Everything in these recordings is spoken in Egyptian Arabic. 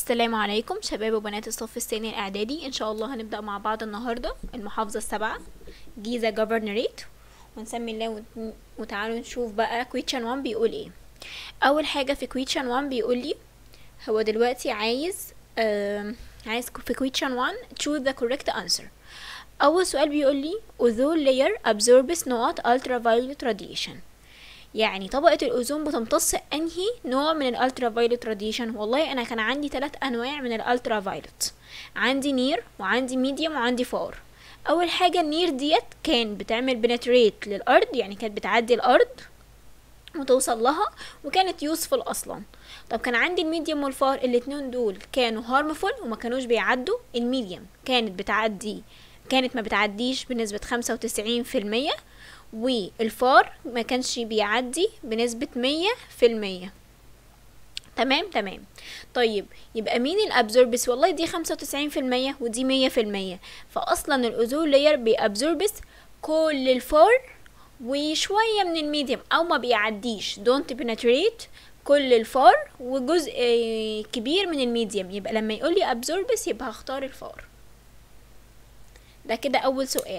السلام عليكم شباب وبنات الصف الثاني الاعدادي ان شاء الله هنبدا مع بعض النهارده المحافظه السابعه جيزه جوفرنوريت ونسمي الله وت- وتعالوا نشوف بقى كويتشن 1 بيقول ايه اول حاجه في كويتشن 1 بيقول لي هو دلوقتي عايز آم، عايز في كويتشن 1 choose the correct answer اول سؤال بيقول لي ozone layer absorbs نقط ultraviolet radiation يعني طبقة الأوزون بتمتص أنهي نوع من الألترا فايولت راديشن والله أنا كان عندي ثلاث أنواع من الألترا فايولت عندي نير وعندي ميديوم وعندي فار أول حاجة النير ديت كان بتعمل بنتريت للأرض يعني كانت بتعدي الأرض وتوصل لها وكانت يوسفل أصلا طب كان عندي الميديوم والفار الاتنين دول كانوا هارمفول وما كانوش بيعدوا الميديوم كانت بتعدي كانت ما بتعديش بنسبة خمسة وتسعين في المية والفار ما كانش بيعدي بنسبة مية في المية تمام تمام طيب يبقى مين الابزوربس والله دي خمسة وتسعين في المية ودي مية في المية فاصلا الاوزون لاير بيابزوربس كل الفار وشوية من الميديم او ما بيعديش دونت بنتريت كل الفار وجزء آه، كبير من الميديم يبقى لما يقول لي ابزوربس يبقى هختار الفار ده كده اول سؤال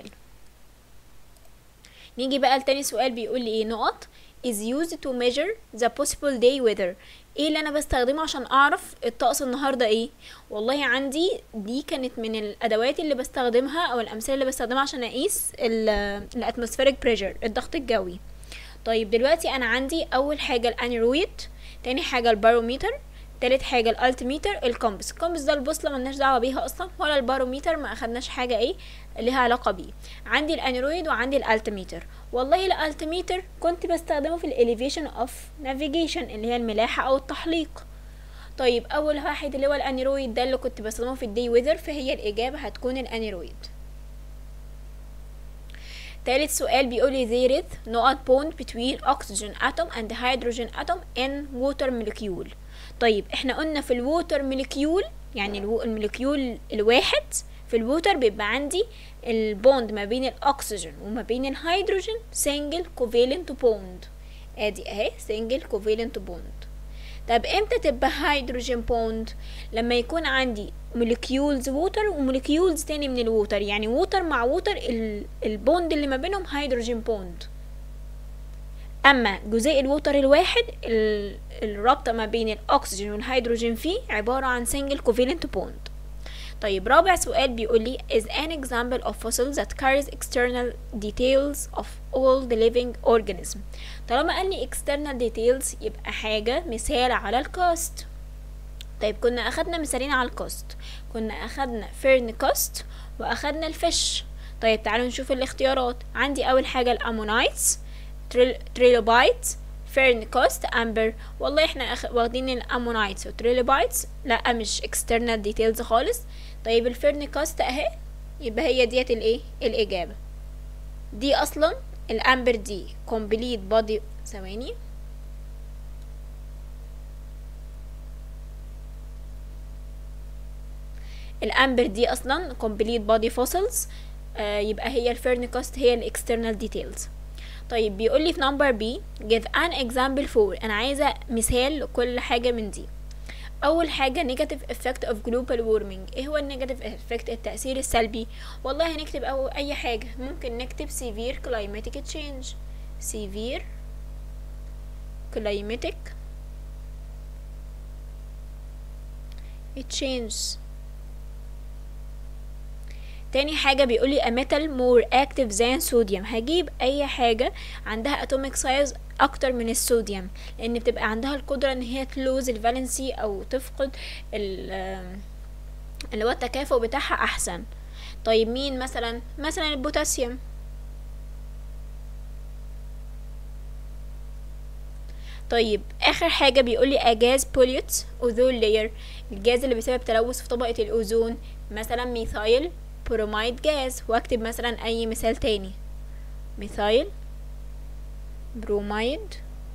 نيجي بقى لتاني سؤال بيقول لي ايه نقط is used to measure the possible day weather ايه اللي انا بستخدمه عشان اعرف الطقس النهارده ايه والله عندي دي كانت من الادوات اللي بستخدمها او الامثله اللي بستخدمها عشان اقيس الاتموسفيريك بريشر الضغط الجوي طيب دلوقتي انا عندي اول حاجه الانيرويد تاني حاجه الباروميتر تالت حاجه الالتيميتر الكومبس الكومبس ده البوصله ملناش دعوه بيها اصلا ولا الباروميتر ما اخدناش حاجه ايه ليها علاقه بيه عندي الانيرويد وعندي الالتيميتر والله الالتيميتر كنت بستخدمه في الاليفيشن اوف نافيجيشن اللي هي الملاحه او التحليق طيب اول واحد اللي هو الانيرويد ده اللي كنت بستخدمه في الدي ويذر فهي الاجابه هتكون الانيرويد تالت سؤال بيقول لي there is not bond between oxygen atom and hydrogen atom in water molecule طيب احنا قلنا في الووتر موليكيول يعني الو- الموليكيول الواحد في الووتر بيبقى عندي البوند ما بين الاكسجين وما بين الهيدروجين سنجل كوفالنت بوند ادي اهي سنجل كوفالنت بوند طب امتى تبقى هيدروجين بوند لما يكون عندي موليكيولز ووتر وموليكيولز تاني من الووتر يعني ووتر مع ووتر ال- البوند اللي ما بينهم هيدروجين بوند اما جزيء الوتر الواحد ال- الرابطه ما بين الاكسجين والهيدروجين فيه عباره عن single covalent bond طيب رابع سؤال بيقول لي is an example of fossil that carries external details of all the living organism طالما قال لي external details يبقى حاجه مثال على الكاست طيب كنا اخدنا مثالين على الكاست كنا اخدنا فيرن كاست واخدنا الفيش طيب تعالوا نشوف الاختيارات عندي اول حاجه الامونايتس تريل- تريلوبايتس فيرن كوست امبر والله احنا أخ... واخدين الامونايتس والتريلوبايتس لا مش external details خالص طيب الفيرن كوست اهي يبقى هي ديت الايه الاجابه دي اصلا الامبر دي complete body ثواني الامبر دي اصلا complete body fossils آه يبقى هي الفيرن كوست هي الاكسترنال ديتيلز طيب بيقول لي في نمبر بي give an example for انا عايزه مثال لكل حاجه من دي اول حاجه negative effect of global warming ايه هو النيجاتيف effect التاثير السلبي والله هنكتب او اي حاجه ممكن نكتب severe climatic change severe climatic change تاني حاجة بيقولي a metal more active than sodium هجيب أي حاجة عندها atomic size أكتر من الصوديوم لأن بتبقى عندها القدرة إن هي تلوز الفالنسي أو تفقد ال- آم، اللي هو التكافؤ بتاعها أحسن طيب مين مثلا مثلا البوتاسيوم طيب اخر حاجه بيقول لي اجاز بوليوتس اوزون لاير الجاز اللي بسبب تلوث في طبقه الاوزون مثلا ميثايل برومايد جاز واكتب مثلا اي مثال تاني ميثايل برومايد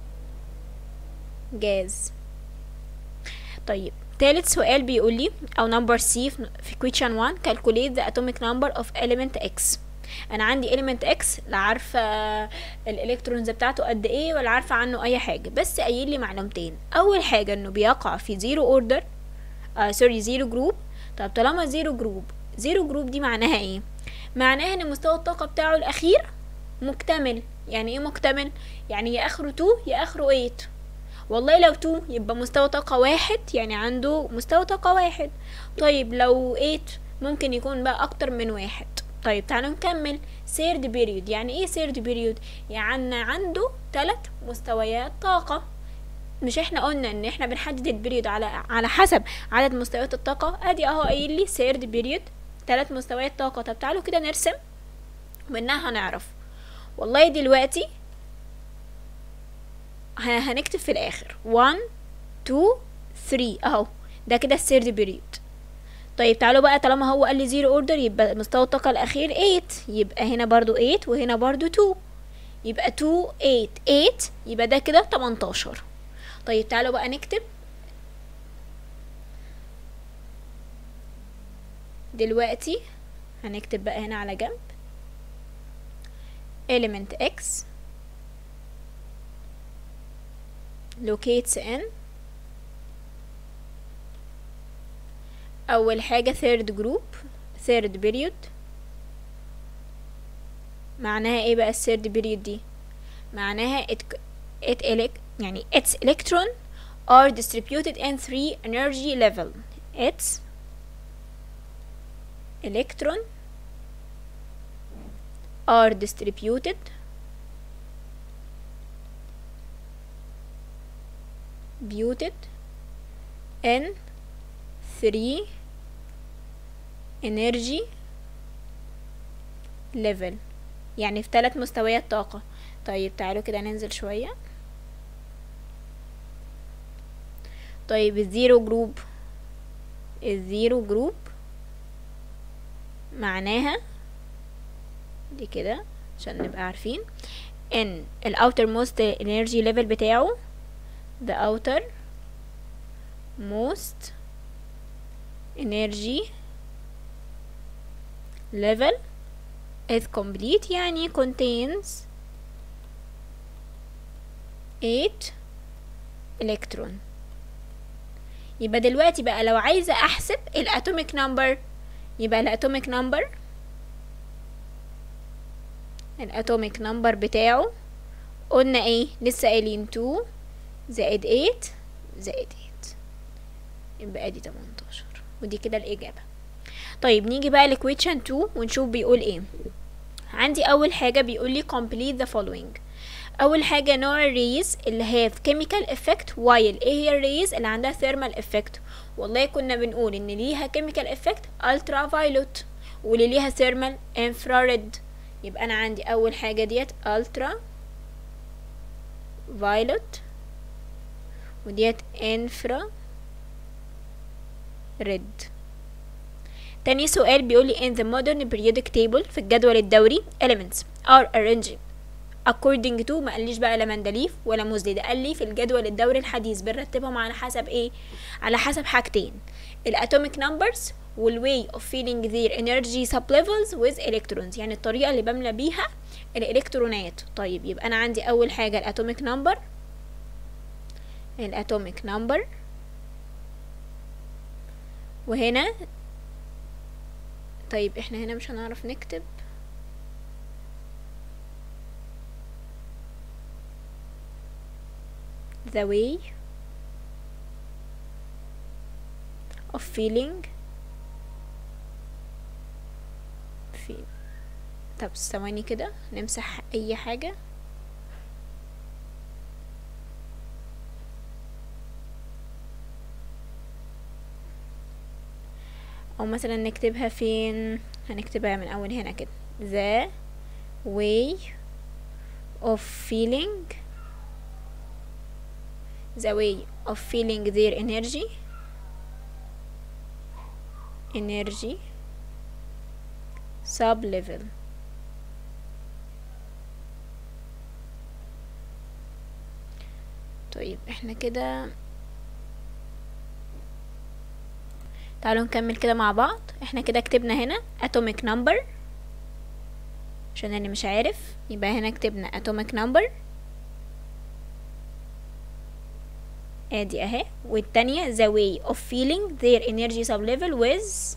جاز طيب تالت سؤال بيقول لي او نمبر سي في question 1 calculate the atomic number of element x انا عندي element x لا عارفه الالكترونز بتاعته قد ايه ولا عارفه عنه اي حاجه بس قايل لي معلومتين اول حاجه انه بيقع في زيرو اوردر آه سوري زيرو جروب طب طالما زيرو جروب زيرو جروب دي معناها ايه معناها ان مستوى الطاقة بتاعه الاخير مكتمل يعني ايه مكتمل يعني يا اخره 2 يا اخره 8 والله لو 2 يبقى مستوى طاقة واحد يعني عنده مستوى طاقة واحد طيب لو 8 ممكن يكون بقى اكتر من واحد طيب تعالوا نكمل سيرد بيريود يعني ايه سيرد بيريود يعني عنده ثلاث مستويات طاقة مش احنا قلنا ان احنا بنحدد البيريود على على حسب عدد مستويات الطاقة ادي اهو قايل لي سيرد بيريود ثلاث مستويات طاقة طب تعالوا كده نرسم ومنها هنعرف والله دلوقتي هنكتب في الاخر 1 2 3 اهو ده كده السيرد بيريود طيب تعالوا بقى طالما هو قال لي زيرو اوردر يبقى مستوى الطاقة الاخير 8 يبقى هنا برضو 8 وهنا برضو 2 يبقى 2 8 8 يبقى ده كده 18 طيب تعالوا بقى نكتب دلوقتي هنكتب بقى هنا على جنب element x locates in أول حاجة third group third period معناها ايه بقى الثيرد period دي معناها it, it elect يعني its electron are distributed in three energy level its electron are distributed buted in three energy level يعني في ثلاث مستويات طاقة طيب تعالوا كده ننزل شوية طيب الزيرو جروب الزيرو جروب معناها دي كده عشان نبقى عارفين ان ال outermost energy level بتاعه the outer most energy level is complete يعني contains 8 electron يبقى دلوقتي بقى لو عايزة احسب الاتوميك نمبر يبقى الاتوميك نمبر الاتوميك نمبر بتاعه قلنا ايه لسه قايلين 2 زائد 8 زائد 8 يبقى ادي 18 ودي كده الاجابه طيب نيجي بقى لكويشن 2 ونشوف بيقول ايه عندي اول حاجه بيقول لي complete the following اول حاجه نوع الريز اللي have chemical effect while ايه هي الريز اللي عندها thermal effect والله كنا بنقول ان ليها chemical effect ultraviolet واللي ليها thermal infrared يبقى انا عندي اول حاجه ديت ultra violet وديت infra red تاني سؤال بيقول لي in the modern periodic table في الجدول الدوري elements are arranged according to ما قاليش بقى لا مندليف ولا مزدي ده قال لي في الجدول الدوري الحديث بنرتبهم على حسب ايه على حسب حاجتين الاتوميك نمبرز والواي of filling their energy sub levels with electrons يعني الطريقة اللي بملى بيها الالكترونات طيب يبقى انا عندي اول حاجة الاتوميك نمبر الاتوميك نمبر وهنا طيب احنا هنا مش هنعرف نكتب the way of feeling في طب ثواني كده نمسح اي حاجة او مثلا نكتبها فين هنكتبها من اول هنا كده the way of feeling the way of feeling their energy energy sub level طيب احنا كده تعالوا نكمل كده مع بعض احنا كده كتبنا هنا atomic number عشان اللي مش عارف يبقى هنا كتبنا atomic number ادي اهي والتانية the way of feeling their energy sub level with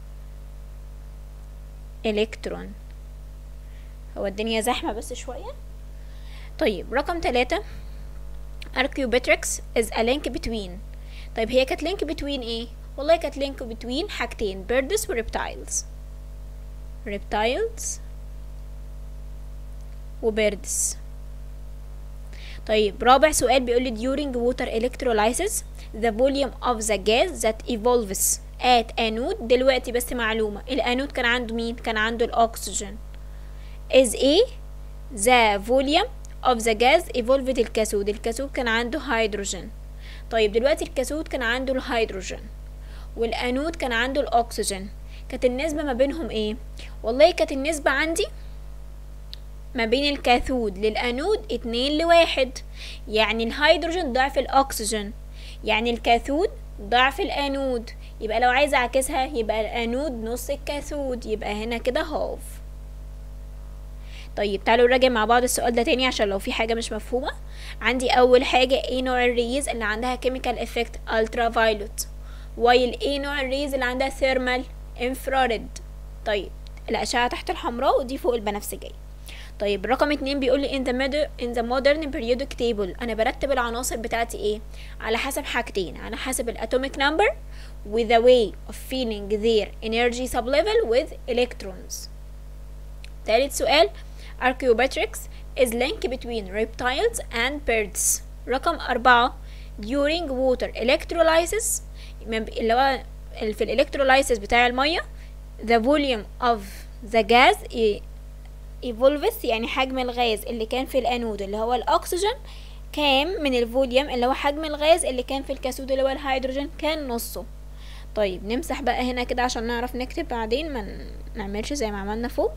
electron هو الدنيا زحمة بس شوية طيب رقم تلاتة archaeopteryx is a link between طيب هي كانت link between ايه والله كانت link between حاجتين birds و reptiles reptiles و birds طيب رابع سؤال بيقول لي during water electrolysis the volume of the gas that evolves at anode دلوقتي بس معلومة الانود كان عنده مين كان عنده الاكسجين is a the volume of the gas evolved الكاثود الكاثود كان عنده هيدروجين طيب دلوقتي الكاثود كان عنده الهيدروجين والانود كان عنده الاكسجين كانت النسبة ما بينهم ايه والله كانت النسبة عندي ما بين الكاثود للانود اتنين لواحد يعني الهيدروجين ضعف الاكسجين يعني الكاثود ضعف الانود يبقى لو عايزة اعكسها يبقى الانود نص الكاثود يبقى هنا كده هاف طيب تعالوا نراجع مع بعض السؤال ده تاني عشان لو في حاجة مش مفهومة عندي أول حاجة ايه نوع الريز اللي عندها chemical effect ultraviolet while ايه نوع الريز اللي عندها thermal infrared طيب الأشعة تحت الحمراء ودي فوق البنفسجية طيب رقم اتنين بيقول لي in the, mod- in the modern periodic table أنا برتب العناصر بتاعتي ايه على حسب حاجتين على حسب الatomic number with the way of feeling their energy sublevel with electrons تالت سؤال Archaeopteryx is link between reptiles and birds رقم أربعة during water electrolysis من- اللي هو ال- في الالكترولايسيس بتاع المية the volume of the gas e- evolves يعني حجم الغاز اللي كان في الانود اللي هو الاكسجين كام من الفوليوم اللي هو حجم الغاز اللي كان في الكاثود اللي هو الهيدروجين كان نصه طيب نمسح بقى هنا كده عشان نعرف نكتب بعدين ما نعملش زي ما عملنا فوق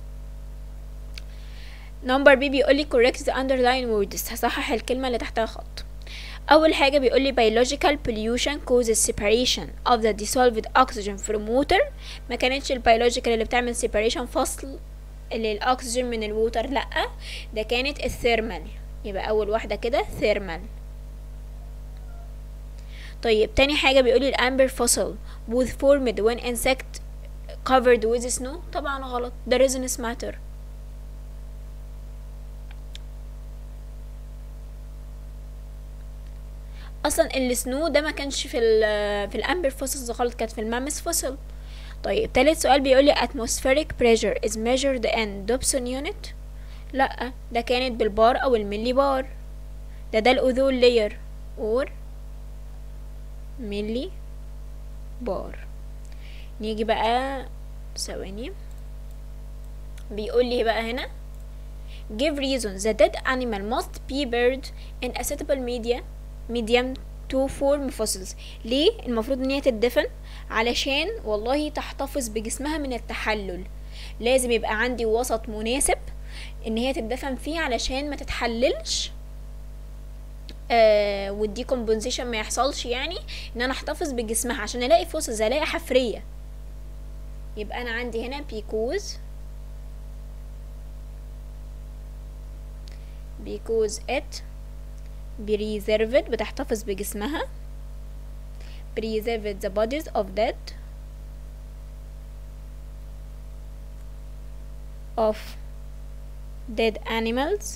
نمبر بي بيقول لي correct the underline words هصحح الكلمة اللي تحتها خط أول حاجة بيقول لي biological pollution causes separation of the dissolved oxygen from water ما كانتش البيولوجيكال اللي بتعمل separation فصل للأكسجين من الووتر لأ ده كانت الثيرمال يبقى أول واحدة كده ثيرمال طيب تاني حاجة بيقولي الأمبر fossil was formed when insect covered with snow طبعا غلط ده resonance matter اصلا السنو ده ما كانش في ال في الامبر فوسلز خالص كانت في المامس فوسل طيب تالت سؤال بيقول لي atmospheric pressure is measured in Dobson unit لا ده كانت بالبار او الملي بار ده ده الاوزون layer or ملي بار نيجي بقى ثواني بيقول لي بقى هنا give reason the dead animal must be buried in a suitable media medium to form fossils ليه المفروض ان هي تدفن علشان والله تحتفظ بجسمها من التحلل لازم يبقى عندي وسط مناسب ان هي تدفن فيه علشان ما تتحللش آه والدي كومبنسيشن ما يحصلش يعني ان انا احتفظ بجسمها عشان الاقي فوسلز الاقي حفريه يبقى انا عندي هنا بيكوز because it preserved بتحتفظ بجسمها preserved the bodies of dead of dead animals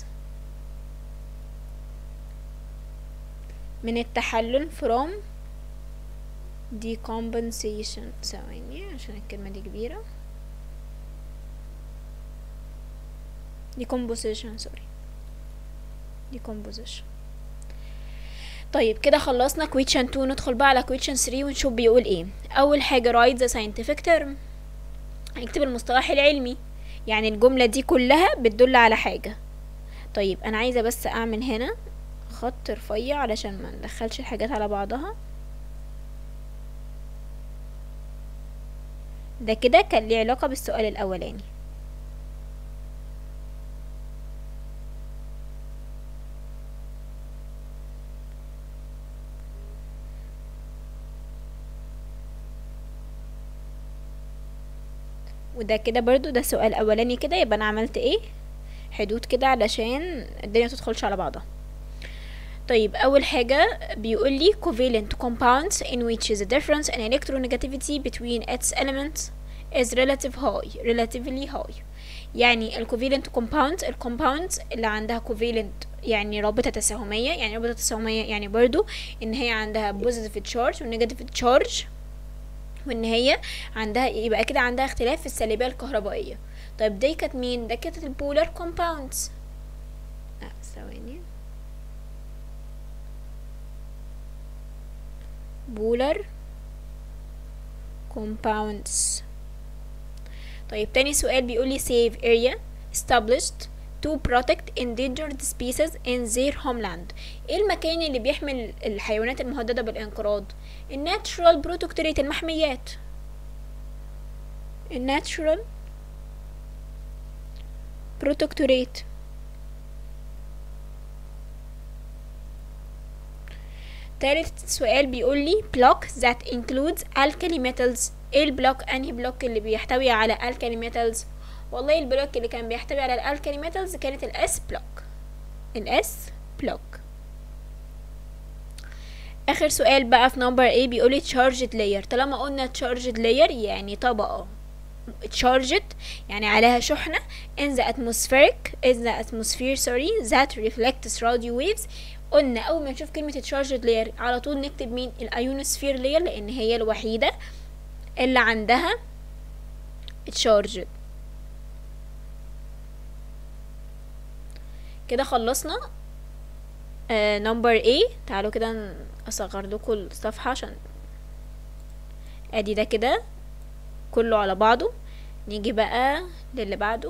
من التحلل from decompensation ثواني عشان الكلمة دي كبيرة decomposition sorry decomposition طيب كده خلصنا question 2 ندخل بقى على question 3 ونشوف بيقول ايه اول حاجة write the scientific term هنكتب المصطلح العلمي يعني الجملة دي كلها بتدل على حاجة طيب انا عايزة بس اعمل هنا خط رفيع علشان ما ندخلش الحاجات على بعضها ده كده كان ليه علاقة بالسؤال الاولاني وده كده برضو ده سؤال اولاني كده يبقى انا عملت ايه حدود كده علشان الدنيا متدخلش على بعضها طيب أول حاجة بيقول لي covalent compounds in which the difference in electronegativity between its elements is relative high relatively high يعني ال covalent compounds ال compounds اللي عندها covalent يعني رابطة تساهمية يعني رابطة تساهمية يعني برضو ان هي عندها positive charge و negative charge وان هي عندها يبقى كده عندها اختلاف في السالبية الكهربائية طيب دي كانت مين ده كانت البولار compounds لا ثواني بولر compounds طيب تاني سؤال بيقول لي save area established to protect endangered species in their homeland ايه المكان اللي بيحمي الحيوانات المهددة بالانقراض الناتشرال بروتكتوريت المحميات الناتشرال بروتكتوريت تالت سؤال بيقول لي block that includes alkali metals ايه البلوك انهي بلوك اللي بيحتوي على alkali metals والله البلوك اللي كان بيحتوي على الالكالي ميتالز كانت الاس بلوك الاس بلوك اخر سؤال بقى في نمبر ايه بيقولي charged layer طالما قلنا charged layer يعني طبقة charged يعني عليها شحنة in the atmospheric in the atmosphere sorry that reflects radio waves قلنا اول ما نشوف كلمة charged layer على طول نكتب مين الايونوسفير layer لان هي الوحيدة اللي عندها charged كده خلصنا نمبر A تعالوا كده اصغر لكم الصفحة عشان ادي ده كده كله على بعضه نيجي بقى للي بعده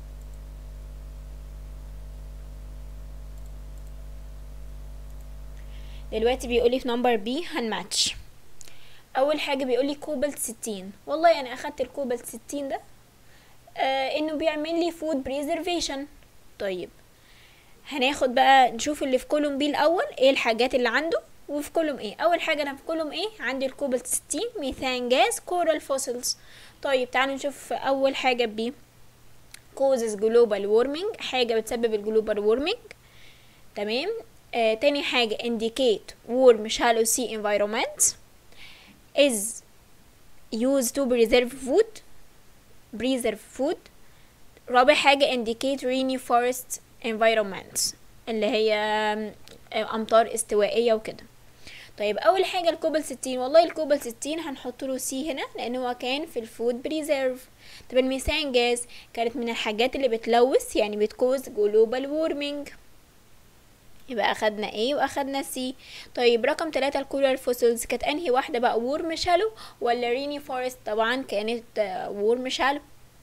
دلوقتي بيقولي في نمبر بي هنماتش اول حاجه بيقولي كوبالت ستين والله انا اخدت الكوبالت ستين ده آه انه بيعمل لي فود بريزرفيشن طيب هناخد بقى نشوف اللي في كولوم بي الاول ايه الحاجات اللي عنده وفي كولوم ايه اول حاجه انا في كولوم ايه عندي الكوبالت 60 ميثان جاز كورال فوسيلز طيب تعالوا نشوف اول حاجه بي causes global warming حاجه بتسبب الجلوبال warming تمام آه تاني حاجه indicate warm shallow sea environment is used to preserve food preserve food رابع حاجة indicate rainy forest environments اللي هي أمطار استوائية وكده طيب أول حاجة الكوبل ستين والله الكوبل ستين هنحط له سي هنا لأن هو كان في الفود بريزيرف طب الميثان جاز كانت من الحاجات اللي بتلوث يعني بتكوز جلوبال وورمينج يبقى اخدنا A واخدنا C طيب رقم تلاتة الكولر فوسيلز كانت انهي واحدة بقى وورم شالو ولا ريني فورست طبعا كانت وورم شالو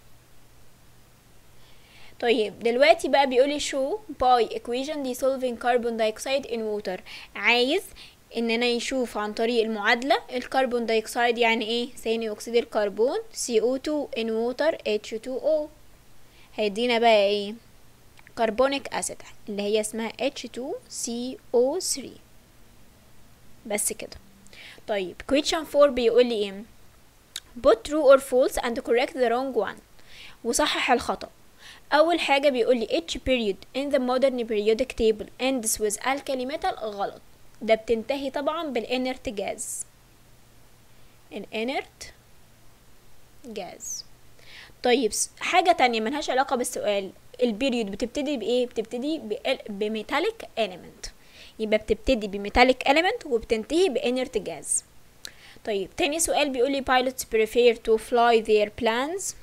طيب دلوقتي بقى بيقولي show by equation dissolving carbon dioxide in water عايز ان انا يشوف عن طريق المعادلة الكربون دايوكسيد يعني ايه ثاني اكسيد الكربون CO2 in water H2O هيدينا بقى ايه كربونيك اسيد اللي هي اسمها H2CO3 بس كده طيب question 4 بيقول لي ايه put true or false and correct the wrong one وصحح الخطأ أول حاجة بيقول لي each period in the modern periodic table ends with alkali metal غلط ده بتنتهي طبعا بالانرت جاز الانرت جاز طيب حاجة تانية ملهاش علاقة بالسؤال البيريود بتبتدي بايه بتبتدي بميتاليك element يبقى بتبتدي بميتاليك element وبتنتهي بانرت جاز طيب تاني سؤال بيقولي pilots prefer to fly their planes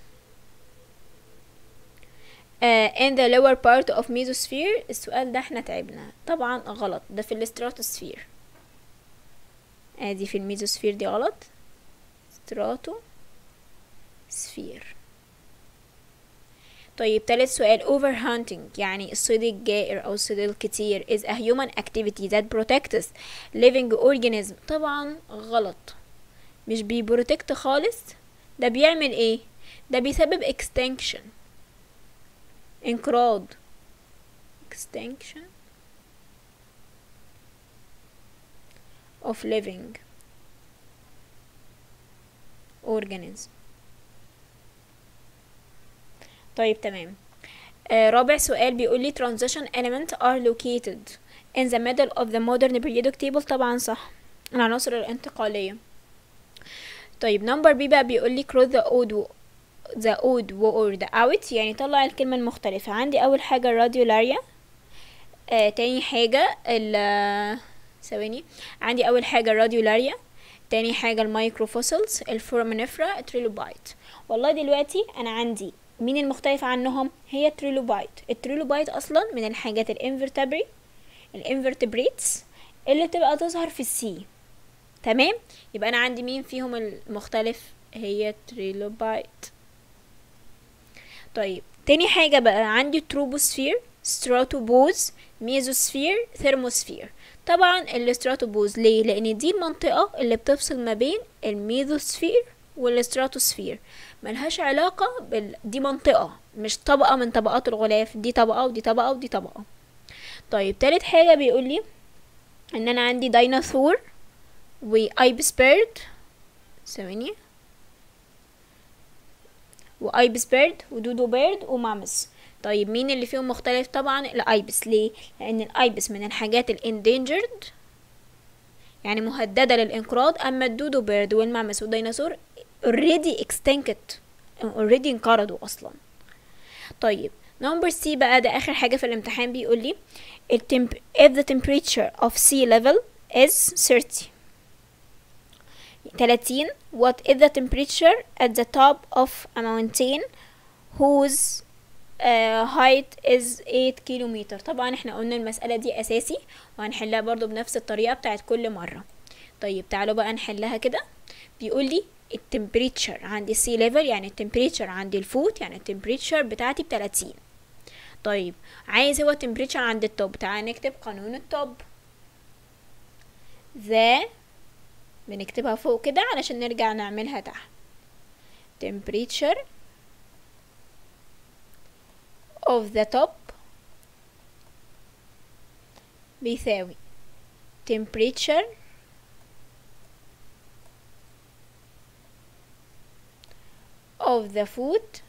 uh, in the lower part of mesosphere السؤال ده احنا تعبنا طبعا غلط ده في الاستراتوسفير ادي في الميزوسفير دي غلط ستراتو سفير طيب تالت سؤال over hunting يعني الصيد الجائر أو الصيد الكتير is a human activity that protects living organism طبعا غلط مش بيبروتكت خالص ده بيعمل ايه ده بيسبب extinction انقراض extinction of living organism طيب تمام آه رابع سؤال بيقول لي transition element are located in the middle of the modern periodic table طبعا صح العناصر الانتقالية طيب نمبر بي بقى بيقول لي cross the odd و the odd و or the out يعني طلع الكلمة المختلفة عندي أول حاجة الراديولاريا آه تاني حاجة ال ثواني عندي أول حاجة الراديولاريا تاني حاجة المايكروفوسلز الفورامينيفرا التريلوبايت والله دلوقتي أنا عندي مين المختلف عنهم هي التريلوبايت التريلوبايت أصلا من الحاجات الانفرتبري الانفرتبريتس اللي بتبقى تظهر في السي تمام يبقى أنا عندي مين فيهم المختلف هي التريلوبايت طيب تاني حاجة بقى عندي تروبوسفير ستراتوبوز ميزوسفير ثيرموسفير طبعا الاستراتوبوز ليه لان دي المنطقة اللي بتفصل ما بين الميزوسفير والاستراتوسفير ملهاش علاقة بال... دي منطقة مش طبقة من طبقات الغلاف دي طبقة ودي طبقة ودي طبقة طيب تالت حاجة بيقول لي ان انا عندي ديناصور وايبس بيرد ثواني وايبس بيرد ودودو بيرد ومامس طيب مين اللي فيهم مختلف طبعا الايبس ليه لان الايبس من الحاجات الاندينجرد يعني مهدده للانقراض اما الدودو بيرد والمامس والديناصور already extincted already انقرضوا اصلا طيب نمبر سي بقى ده اخر حاجه في الامتحان بيقول لي التمب if the temperature of sea level is 30 30 what is the temperature at the top of a mountain whose uh, height is 8 كيلومتر طبعا احنا قلنا المسألة دي أساسي وهنحلها برضو بنفس الطريقة بتاعت كل مرة طيب تعالوا بقى نحلها كده بيقول لي التمبريتشر عند السي ليفل يعني التمبريتشر عند الفوت يعني التمبريتشر بتاعتي بتلاتين طيب عايز هو التمبريتشر عند التوب تعال نكتب قانون التوب ذا بنكتبها فوق كده علشان نرجع نعملها تحت temperature of the top بيساوي temperature of the food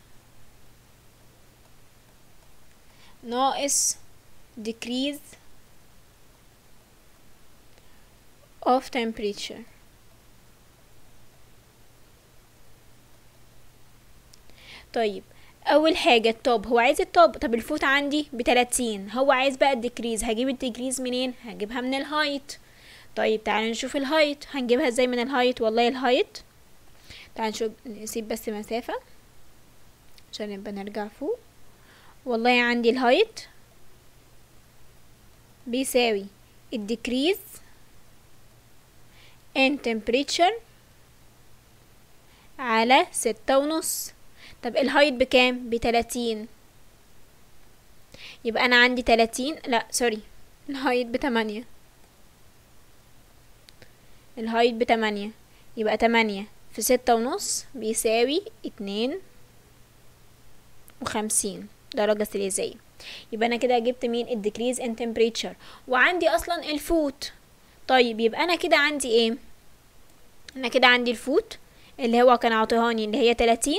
ناقص decrease of temperature طيب اول حاجه التوب هو عايز التوب طب الفوت عندي بتلاتين هو عايز بقى الديكريز هجيب الديكريز منين هجيبها من الهايت طيب تعالوا نشوف الهايت هنجيبها ازاي من الهايت والله الهايت تعالوا نشوف نسيب بس مسافه عشان نبقى نرجع فوق والله عندي الهايت بيساوي الديكريز in temperature على ستة ونص طب الهايت بكام بتلاتين يبقى انا عندي تلاتين لا سوري الهايت بتمانية الهايت بتمانية يبقى تمانية في ستة ونص بيساوي اتنين وخمسين درجة سليزية يبقى انا كده جبت مين الديكريز ان temperature وعندي اصلا الفوت طيب يبقى انا كده عندي ايه انا كده عندي الفوت اللي هو كان عطيهاني اللي هي تلاتين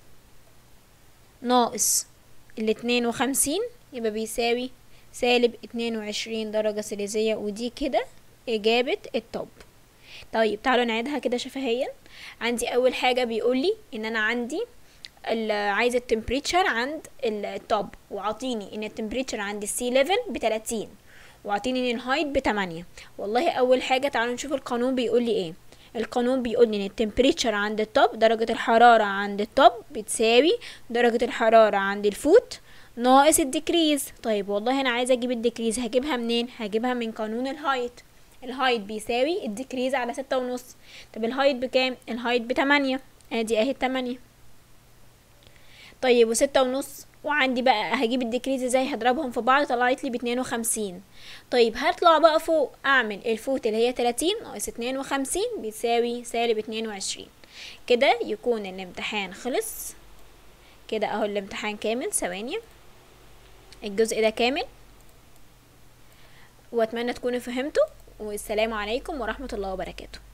ناقص الاتنين وخمسين يبقى بيساوي سالب اتنين وعشرين درجة سليزية ودي كده إجابة الطب طيب تعالوا نعيدها كده شفهيا عندي أول حاجة بيقولي إن أنا عندي عايزة التمبريتشر عند التوب وعطيني إن التمبريتشر عند السي ليفل بتلاتين وعطيني إن الهايت بتمانية والله أول حاجة تعالوا نشوف القانون بيقولي إيه القانون بيقول لي ان التمبريتشر عند التوب درجة الحرارة عند التوب بتساوي درجة الحرارة عند الفوت ناقص الديكريز طيب والله انا عايزة اجيب الديكريز هجيبها منين هجيبها من قانون الهايت الهايت بيساوي الديكريز على ستة ونص طب الهايت بكام الهايت بتمانية ادي اهي التمانية طيب وستة ونص وعندي بقى هجيب الديكريز ازاي هضربهم في بعض طلعت لي باتنين وخمسين طيب هطلع بقى فوق اعمل الفوت اللي هي تلاتين ناقص اتنين وخمسين بيساوي سالب اتنين وعشرين كده يكون الامتحان خلص كده اهو الامتحان كامل ثواني الجزء ده كامل واتمنى تكونوا فهمتوا والسلام عليكم ورحمة الله وبركاته